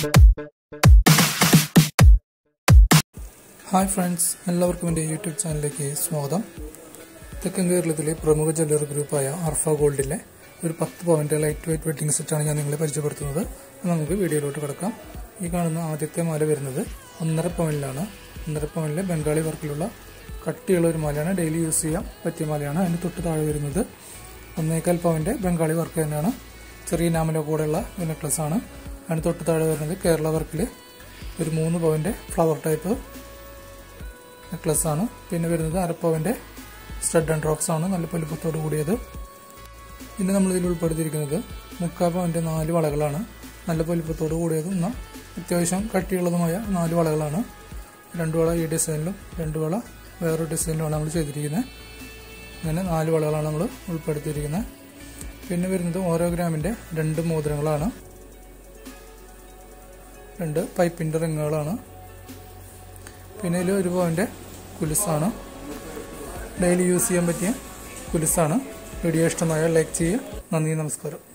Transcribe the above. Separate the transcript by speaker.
Speaker 1: hi friends എല്ലാവർക്കും എൻ്റെ YouTube ചാനലിലേക്ക് സ്വാഗതം തെക്കൻ കേരളത്തിലെ പ്രമുഖ ജ്വല്ലറി ഗ്രൂപ്പായ അർഫ ഗോൾഡിലെ ഒരു പത്ത് പവൻ്റെ ലൈറ്റ് വെയ്റ്റ് വെഡിങ് സെറ്റാണ് ഞാൻ നിങ്ങളെ പരിചയപ്പെടുത്തുന്നത് അപ്പോൾ നമുക്ക് വീഡിയോയിലോട്ട് കിടക്കാം ഈ കാണുന്ന ആദ്യത്തെ മാല വരുന്നത് ഒന്നര പവനിലാണ് ഒന്നര പവനിലെ ബംഗാളി വർക്കിലുള്ള കട്ടിയുള്ള ഒരു മാലയാണ് ഡെയിലി യൂസ് ചെയ്യാൻ പറ്റിയ മാലയാണ് അതിന് തൊട്ട് താഴെ വരുന്നത് ഒന്നേകാൽ പവൻ്റെ ബംഗാളി വർക്ക് തന്നെയാണ് ചെറിയ നാമലോ കൂടെയുള്ള ഒരു നെക്ലസ് ആണ് അതിന് തൊട്ട് താഴെ വരുന്നത് കേരള വർക്കിൽ ഒരു മൂന്ന് പവൻ്റെ ഫ്ലവർ ടൈപ്പ് നെക്ലസ് ആണ് പിന്നെ വരുന്നത് അരപ്പവൻ്റെ സ്റ്റഡ് ആൻഡ് ഡ്രോപ്സ് ആണ് നല്ല പൊലിപ്പത്തോട് കൂടിയത് പിന്നെ നമ്മൾ ഇതിൽ ഉൾപ്പെടുത്തിയിരിക്കുന്നത് മുക്കാ പവൻ്റെ നാല് വളകളാണ് നല്ല പൊലിപ്പത്തോട് കൂടിയതും എന്നാൽ അത്യാവശ്യം കട്ടിയുള്ളതുമായ നാല് വളകളാണ് രണ്ട് വള ഈ ഡിസൈനിലും രണ്ട് വള വേറൊരു ഡിസൈനിലുമാണ് നമ്മൾ ചെയ്തിരിക്കുന്നത് അങ്ങനെ നാല് വളകളാണ് നമ്മൾ ഉൾപ്പെടുത്തിയിരിക്കുന്നത് പിന്നെ വരുന്നത് ഓരോ ഗ്രാമിൻ്റെ രണ്ട് മോതിരങ്ങളാണ് രണ്ട് പൈപ്പിൻ്റെ റിങ്ങുകളാണ് പിന്നെ ഇതിൽ ഒരു പവൻ്റെ കുലുസാണ് ഡെയിലി യൂസ് ചെയ്യാൻ പറ്റിയ കുലുസാണ് വീഡിയോ ഇഷ്ടമായാൽ ലൈക്ക് ചെയ്യുക നന്ദി നമസ്കാരം